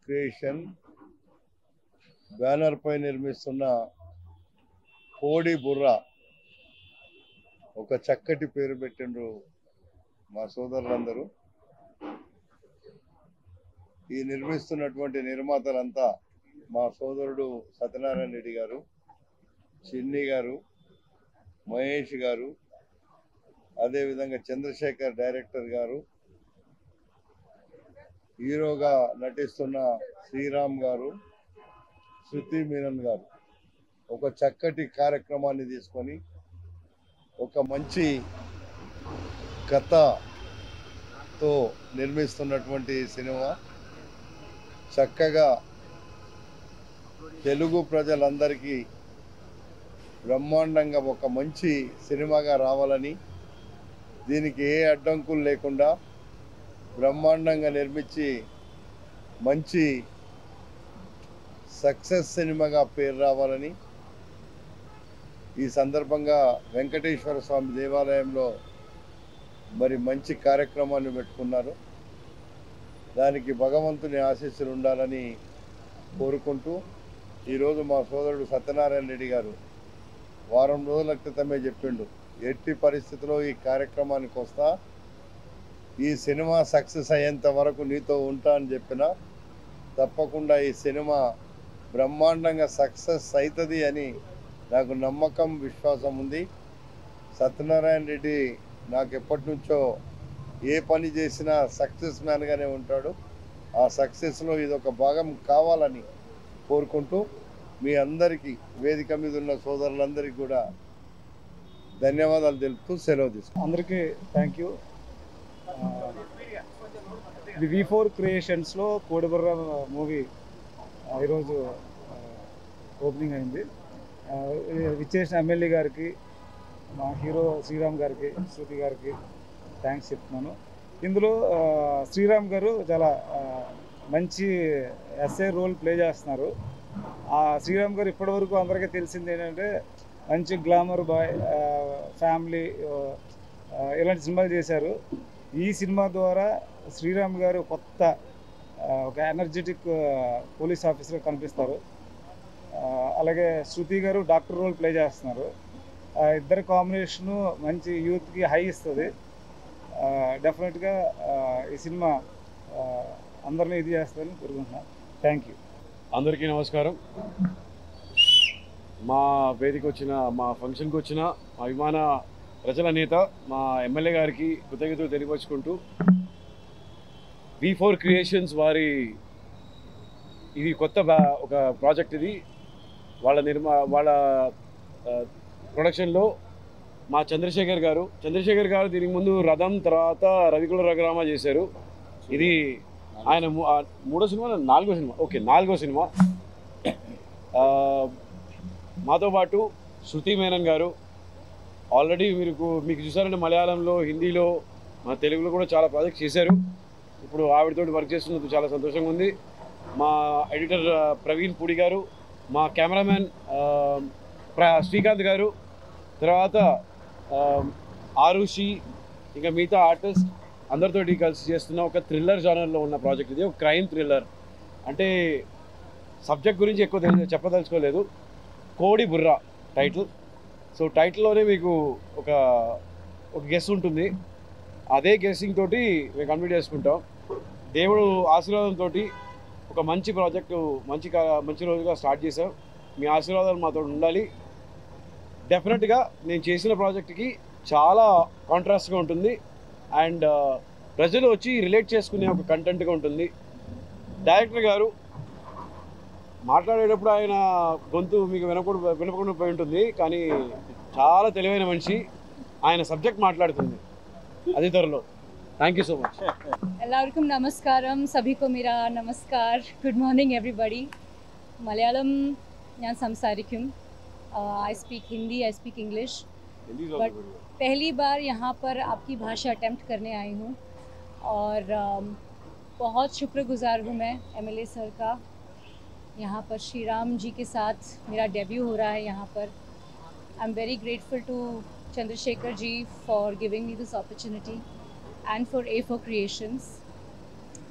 Creation banner పై నిర్మిస్తున్న కోడి బుర్ర ఒక చక్కటి పేరు పెట్టిండ్రు మా సోదరులందరూ ఈ నిర్మిస్తున్నటువంటి నిర్మాతలంతా మా సోదరుడు సత్యనారాయణ రెడ్డి గారు చిన్ని గారు మహేష్ గారు అదేవిధంగా చంద్రశేఖర్ డైరెక్టర్ గారు హీరోగా నటిస్తున్న శ్రీరామ్ గారు శృతి మీనన్ గారు ఒక చక్కటి కార్యక్రమాన్ని తీసుకొని ఒక మంచి కథతో నిర్మిస్తున్నటువంటి సినిమా చక్కగా తెలుగు ప్రజలందరికీ బ్రహ్మాండంగా ఒక మంచి సినిమాగా రావాలని దీనికి ఏ అడ్డంకులు లేకుండా బ్రహ్మాండంగా నిర్మించి మంచి సక్సెస్ సినిమాగా పేరు రావాలని ఈ సందర్భంగా వెంకటేశ్వర స్వామి దేవాలయంలో మరి మంచి కార్యక్రమాన్ని పెట్టుకున్నారు దానికి భగవంతుని ఆశీస్సులు ఉండాలని కోరుకుంటూ ఈరోజు మా సోదరుడు సత్యనారాయణ రెడ్డి గారు వారం రోజుల క్రితమే చెప్పిండు ఎట్టి పరిస్థితిలో ఈ కార్యక్రమానికి వస్తా ఈ సినిమా సక్సెస్ అయ్యేంత వరకు నీతో ఉంటా అని చెప్పిన తప్పకుండా ఈ సినిమా బ్రహ్మాండంగా సక్సెస్ అవుతుంది అని నాకు నమ్మకం విశ్వాసం ఉంది సత్యనారాయణ రెడ్డి నాకు ఎప్పటి నుంచో ఏ పని చేసినా సక్సెస్ మ్యాన్గానే ఉంటాడు ఆ సక్సెస్లో ఇది ఒక భాగం కావాలని కోరుకుంటూ మీ అందరికీ వేదిక మీద ఉన్న సోదరులందరికీ కూడా ధన్యవాదాలు తెలుపుతూ సెలవు తీసుకుంటాను అందరికీ థ్యాంక్ యూ ఇది వి ఫోర్ క్రియేషన్స్లో కోడిబుర్ర మూవీ ఈరోజు ఓపెనింగ్ అయింది ఆ, విచ్చేసిన ఎమ్మెల్యే గారికి మా హీరో శ్రీరామ్ గారికి శృతి గారికి థ్యాంక్స్ చెప్తున్నాను ఇందులో ఆ, శ్రీరామ్ గారు చాలా ఆ, మంచి ఎస్ఏ రోల్ ప్లే చేస్తున్నారు ఆ శ్రీరామ్ గారు ఇప్పటివరకు అందరికీ తెలిసింది ఏంటంటే మంచి గ్లామర్ బాయ్ ఫ్యామిలీ ఇలాంటి సినిమాలు చేశారు ఈ సినిమా ద్వారా శ్రీరామ్ గారు కొత్త ఆ, ఒక ఎనర్జెటిక్ పోలీస్ ఆఫీసర్ కనిపిస్తారు ఆ, అలాగే శృతి గారు డాక్టర్ రోల్ ప్లే చేస్తున్నారు ఆ, ఇద్దరు కాంబినేషను మంచి యూత్కి హై ఇస్తుంది డెఫినెట్గా ఈ సినిమా ఆ, అందరినీ ఇది చేస్తారని కోరుకుంటున్నాను థ్యాంక్ యూ అందరికీ నమస్కారం మా వేదిక వచ్చిన మా ఫంక్షన్కి వచ్చిన మా అభిమాన ప్రజల నేత మా ఎమ్మెల్యే గారికి కృతజ్ఞతలు తెలియపరుచుకుంటూ వి ఫోర్ క్రియేషన్స్ వారి ఇది కొత్త బా- ఒక ప్రాజెక్ట్ ఇది వాళ్ళ నిర్మా వాళ్ళ ఆ, ప్రొడక్షన్లో మా చంద్రశేఖర్ గారు చంద్రశేఖర్ గారు దీనికి ముందు రథం తర్వాత రవికుల రఘురామ చేశారు ఇది ఆయన ము- ఆ, మూడో సినిమా నాలుగో సినిమా ఓకే నాలుగో సినిమా ఆ, మాతో పాటు శృతి మేనన్ గారు ఆల్రెడీ మీకు మీకు చూసారంటే మలయాళంలో హిందీలో మా తెలుగులో కూడా చాలా ప్రాజెక్ట్స్ చేశారు ఇప్పుడు ఆవిడతోటి వర్క్ చేస్తున్నందుకు చాలా సంతోషంగా ఉంది మా ఎడిటర్ ఆ, ప్రవీణ్ పూడి గారు మా కెమెరామ్యాన్ ఆ, ప్ర- శ్రీకాంత్ గారు తర్వాత ఆ, ఆరుషి ఇంకా మిగతా ఆర్టిస్ట్ అందరితోటి కలిసి చేస్తున్న ఒక థ్రిల్లర్ జానర్లో ఉన్న ప్రాజెక్ట్ ఇది ఒక క్రైమ్ థ్రిల్లర్ అంటే సబ్జెక్ట్ గురించి ఎక్కువ తెలి చెప్పదలుచుకోలేదు కోడి బుర్ర టైటిల్ సో టైటిల్లోనే మీకు ఒక ఒక గెస్ ఉంటుంది అదే గెస్సింగ్ తోటి మేము కంప్లీట్ చేసుకుంటాం దేవుడు ఆశీర్వాదంతో ఒక మంచి ప్రాజెక్టు మంచి కా- మంచి రోజుగా స్టార్ట్ చేసాం మీ ఆశీర్వాదాలు మాతో ఉండాలి డెఫినెట్గా నేను చేసిన ప్రాజెక్ట్కి చాలా కాంట్రాస్ట్గా ఉంటుంది అండ్ ప్రజలు వచ్చి రిలేట్ చేసుకునే ఒక కంటెంట్గా ఉంటుంది డైరెక్టర్ గారు మాట్లాడేటప్పుడు ఆయన గొంతు మీకు వినకూడదు వినకుండా పోయి ఉంటుంది కానీ చాలా తెలివైన మనిషి ఆయన సబ్జెక్ట్ మాట్లాడుతుంది అది త్వరలో థ్యాంక్ యూ సో మచ్ എല്ലാവർക്കും നമസ്കാരം സഭിക്കോ മിര നമസ്കാർ ഗുഡ് മോർണിംഗ് എവറിബഡി മലയാളം ഞാൻ സംസാരിക്കും I speak Hindi I speak English But- पहली बार यहाँ पर आपकी भाषा अटेम्प्ट करने आई हूँ और अम, बहुत शुक्रगुजार हूँ मैं एमएलए सर का यहाँ पर श्री राम जी के साथ मेरा डेब्यू हो रहा है यहाँ पर I am very grateful to Chandrashekhar ji for giving me this opportunity and for A for Creations.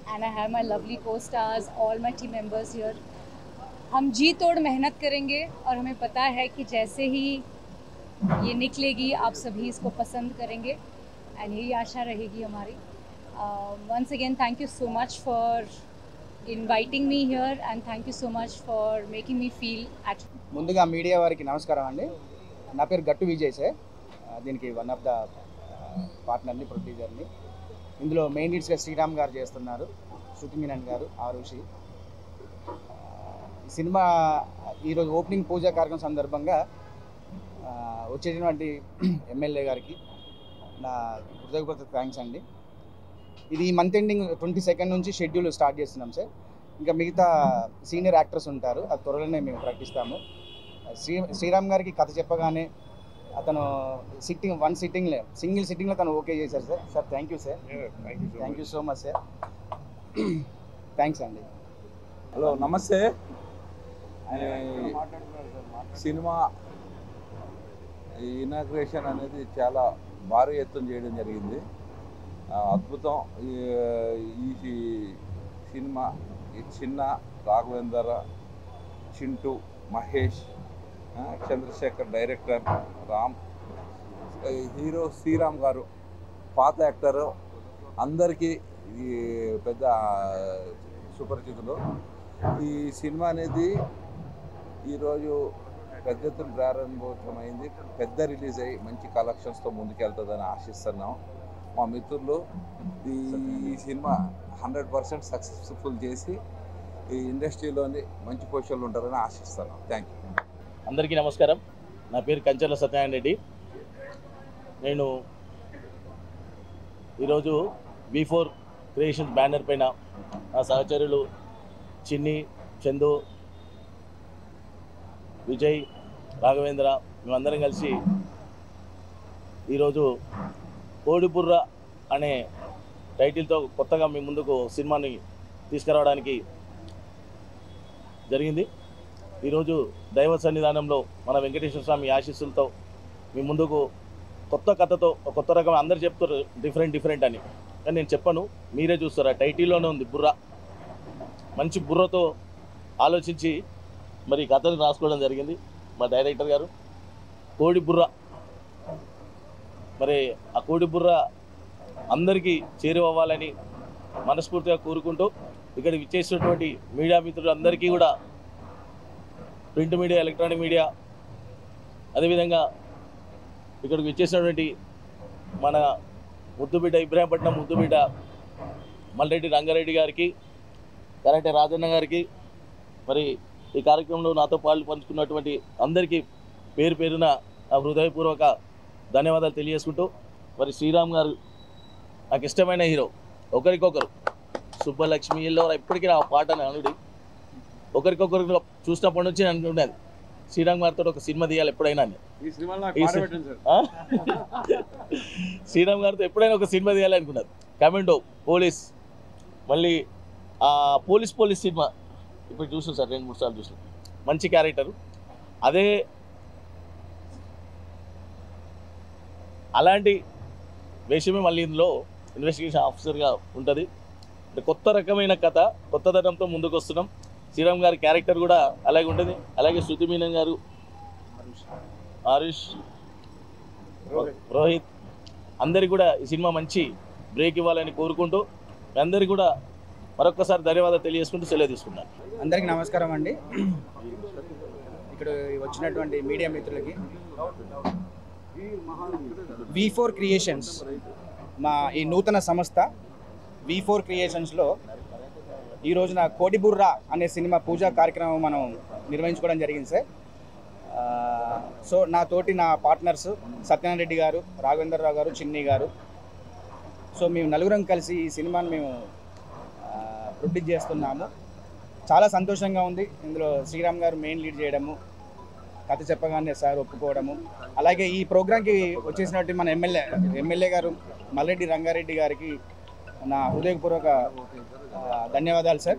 and I have my lovely co-stars, all my team members here. हम जी तोड़ मेहनत करेंगे और हमें पता है कि जैसे ही ये निकलेगी आप सभी इसको पसंद करेंगे एंड यही आशा रहेगी हमारी once again thank you so much for inviting me here and thank you so much for making me feel at ముందుగా మీడియా వారికి నమస్కారం అండి నా పేరు గట్టు విజయ్ సార్ ఆ, దీనికి వన్ ఆఫ్ ద పార్ట్నర్ని ప్రొడ్యూసర్ని ఇందులో మెయిన్ లీడ్స్గా శ్రీరామ్ గారు చేస్తున్నారు శృతి మీనన్ గారు ఆరుషి ఆ, ఈ సినిమా ఈరోజు ఓపెనింగ్ పూజా కార్యక్రమం సందర్భంగా ఆ, వచ్చేటువంటి ఎమ్మెల్యే గారికి నా హృదయపూర్వక థ్యాంక్స్ అండి ఇది ఈ మంత్ ఎండింగ్ ట్వంటీ సెకండ్ నుంచి షెడ్యూల్ స్టార్ట్ చేస్తున్నాం సార్ ఇంకా మిగతా సీనియర్ యాక్టర్స్ ఉంటారు అది త్వరలోనే మేము ప్రకటిస్తాము శ్రీ శ్రీరామ్ గారికి కథ చెప్పగానే అతను సిట్టింగ్ వన్ సిట్టింగ్లే సింగిల్ సిట్టింగ్లో తను ఓకే చేశారు sir sir thank you sir thank you so much sir thanks అండి హలో నమస్తే ఈ సినిమా ఇనాగ్రేషన్ అనేది చాలా భారీ ఎత్తున చేయడం జరిగింది ఆ, అద్భుతం ఈ ఈ సినిమా ఈ చిన్న రాఘవేందర్ చింటూ మహేష్ ఆ, చంద్రశేఖర్ డైరెక్టర్ రామ్ ఈ హీరో శ్రీరామ్ గారు పాత యాక్టరు అందరికీ ఈ పెద్ద సుపరిచితులు ఈ సినిమా అనేది ఈరోజు పెద్ద ఎత్తున ప్రారంభోత్సవమైంది పెద్ద రిలీజ్ అయ్యి మంచి కలెక్షన్స్తో ముందుకెళ్తుందని ఆశిస్తున్నాం మా మిత్రులు ఈ ఈ సినిమా హండ్రెడ్ పర్సెంట్ సక్సెస్ఫుల్ చేసి ఈ ఇండస్ట్రీలోని మంచి పొజిషన్లు ఉంటారని ఆశిస్తున్నాం థ్యాంక్ యూ అందరికీ నమస్కారం నా పేరు కంచెల సత్యనారాయణ రెడ్డి నేను ఈరోజు బీ ఫోర్ క్రియేషన్స్ బ్యానర్ పైన నా సహచరులు చిన్ని చందు విజయ్ రాఘవేంద్ర మేమందరం కలిసి ఈరోజు కోడిబుర్ర అనే టైటిల్తో కొత్తగా మీ ముందుకు సినిమాని తీసుకురావడానికి జరిగింది ఈరోజు దైవ సన్నిధానంలో మన వెంకటేశ్వర స్వామి ఆశీస్సులతో మీ ముందుకు కొత్త కథతో ఒక కొత్త రకం అందరు చెప్తారు డిఫరెంట్ డిఫరెంట్ అని కానీ నేను చెప్పను మీరే చూస్తారు ఆ టైటిల్లోనే ఉంది బుర్ర మంచి బుర్రతో ఆలోచించి మరి ఈ కథను రాసుకోవడం జరిగింది మా డైరెక్టర్ గారు కోడి బుర్ర మరి ఆ కోడి బుర్ర అందరికీ చేరువవ్వాలని మనస్ఫూర్తిగా కోరుకుంటూ ఇక్కడ విచ్చేసినటువంటి మీడియా మిత్రులందరికీ కూడా ప్రింట్ మీడియా ఎలక్ట్రానిక్ మీడియా అదేవిధంగా ఇక్కడికి వచ్చేసినటువంటి మన ముద్దుబిడ్డ ఇబ్రాహీంపట్నం ముద్దుబిడ్డ మల్రెడ్డి రంగారెడ్డి గారికి కరెక్టే రాజన్న గారికి మరి ఈ కార్యక్రమంలో నాతో పాలు పంచుకున్నటువంటి అందరికీ పేరు పేరున నా హృదయపూర్వక ధన్యవాదాలు తెలియజేసుకుంటూ మరి శ్రీరామ్ గారు నాకు ఇష్టమైన హీరో ఒకరికొకరు సుబ్బలక్ష్మిలో ఇప్పటికీ నా పాట అనుడి ఒకరికొకరు చూసినప్పటి నుంచి నేను ఉండేది శ్రీరామ్ గారితో ఒక సినిమా తీయాలి ఎప్పుడైనా అని. ఈ సినిమాలో నాకు ఈ పాట సి- పెట్టండి సార్ ఆ? శ్రీరామ్ గారితో ఎప్పుడైనా ఒక సినిమా తీయాలి అనుకున్నారు కమెండో పోలీస్ మళ్ళీ ఆ పోలీస్ పోలీస్ సినిమా ఇప్పుడు చూసాను సార్ రెండు మూడు సార్లు చూసాను మంచి క్యారెక్టర్ అదే అలాంటి వేషమే మళ్ళీ ఇందులో ఇన్వెస్టిగేషన్ ఆఫీసర్గా ఉంటుంది అంటే కొత్త రకమైన కథ కొత్తదనంతో ముందుకు వస్తున్నాం శ్రీరామ్ గారి క్యారెక్టర్ కూడా అలాగే ఉంటుంది అలాగే శృతి మీనన్ గారు ఆరుష్ రోహిత్ అందరికి కూడా ఈ సినిమా మంచి బ్రేక్ ఇవ్వాలని కోరుకుంటూ మీ అందరికీ కూడా మరొక్కసారి ధన్యవాదాలు తెలియజేసుకుంటూ సెలవు తీసుకున్నాను అందరికీ నమస్కారం అండి ఇక్కడ వచ్చినటువంటి మీడియా మిత్రులకి వి ఫోర్ క్రియేషన్స్ మా ఈ నూతన సంస్థ వి ఫోర్ క్రియేషన్స్లో ఈ రోజున కోడిబుర్ర అనే సినిమా పూజా కార్యక్రమం మనం నిర్వహించుకోవడం జరిగింది సార్ ఆ, సో నా తోటి నా పార్ట్నర్స్ సత్యనారాయణ రెడ్డి గారు రాఘవేంద్రరావు గారు చిన్ని గారు సో మేము నలుగురం కలిసి ఈ సినిమాని మేము ఆ, ప్రొడ్యూస్ చేస్తున్నాము చాలా సంతోషంగా ఉంది ఇందులో శ్రీరామ్ గారు మెయిన్ లీడ్ చేయడము కథ చెప్పగానే సార్ ఒప్పుకోవడము అలాగే ఈ ప్రోగ్రాంకి వచ్చేసినట్టు మన ఎమ్మెల్యే ఎమ్మెల్యే గారు మల్లెడ్డి రంగారెడ్డి గారికి నా హృదయపూర్వక ఆ, ధన్యవాదాలు సార్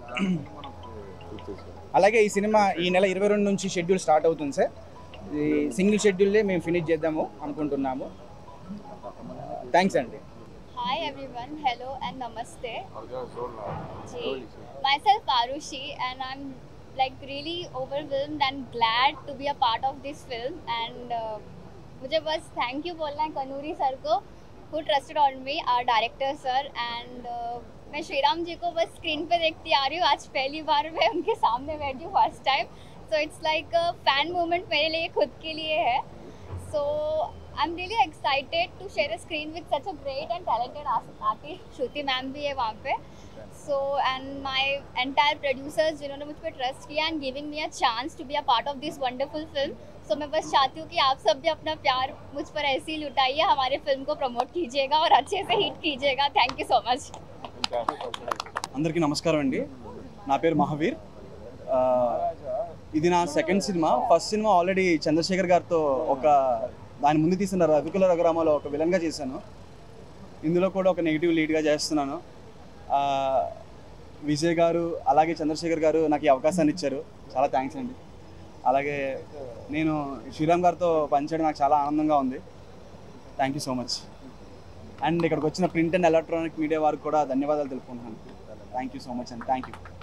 అలాగే ఈ సినిమా ఈ నెల ఇరవై రెండు నుంచి షెడ్యూల్ స్టార్ట్ అవుతుంది సార్ ఈ సింగిల్ షెడ్యూల్లే మేము ఫినిష్ చేద్దాము అనుకుంటున్నాము థ్యాంక్స్ అండి Hi everyone, hello and namaste. Ji. Myself Arushi and I'm like really overwhelmed and glad to be a part of this film and uh, मुझे बस थैंक यू बोलना है कनूरी सर को who trusted on me our director sir and मैं श्रीराम जी को बस screen पे देखती आ रही हूँ आज पहली बार मैं उनके सामने बैठी हूँ first time so it's like fan moment मेरे लिए खुद के लिए है so I am really excited to share a screen with such a great and talented artist Shruti ma'am भी है वहाँ पे so and my entire producers जिन्होंने मुझ पर ट्रस्ट किया and giving me a chance to be a part of this wonderful film so मैं बस चाहती हूँ कि आप सब भी अपना प्यार मुझ पर ऐसे ही लुटाइए हमारे फिल्म को प्रमोट कीजिएगा और अच्छे से हिट कीजिएगा थैंक यू सो मच అందరికీ నమస్కారం అండి నా పేరు మహావీర్ ఆ, ఇది నా second cinema first cinema already Chandrashekhar గారితో ఒక దాని ముందు తీసిన రఘుకుల రఘురామలో ఒక విలన్గా చేశాను ఇందులో కూడా ఒక నెగిటివ్ లీడ్గా చేస్తున్నాను ఆ, విజయ్ గారు అలాగే చంద్రశేఖర్ గారు నాకు ఈ అవకాశాన్ని ఇచ్చారు చాలా థ్యాంక్స్ అండి అలాగే నేను శ్రీరామ్ గారితో పనిచేయడం నాకు చాలా ఆనందంగా ఉంది thank you so much and ఇక్కడికి వచ్చిన ప్రింట్ అండ్ ఎలక్ట్రానిక్ మీడియా వారికి కూడా ధన్యవాదాలు తెలుపుకుంటున్నాను thank you so much and thank you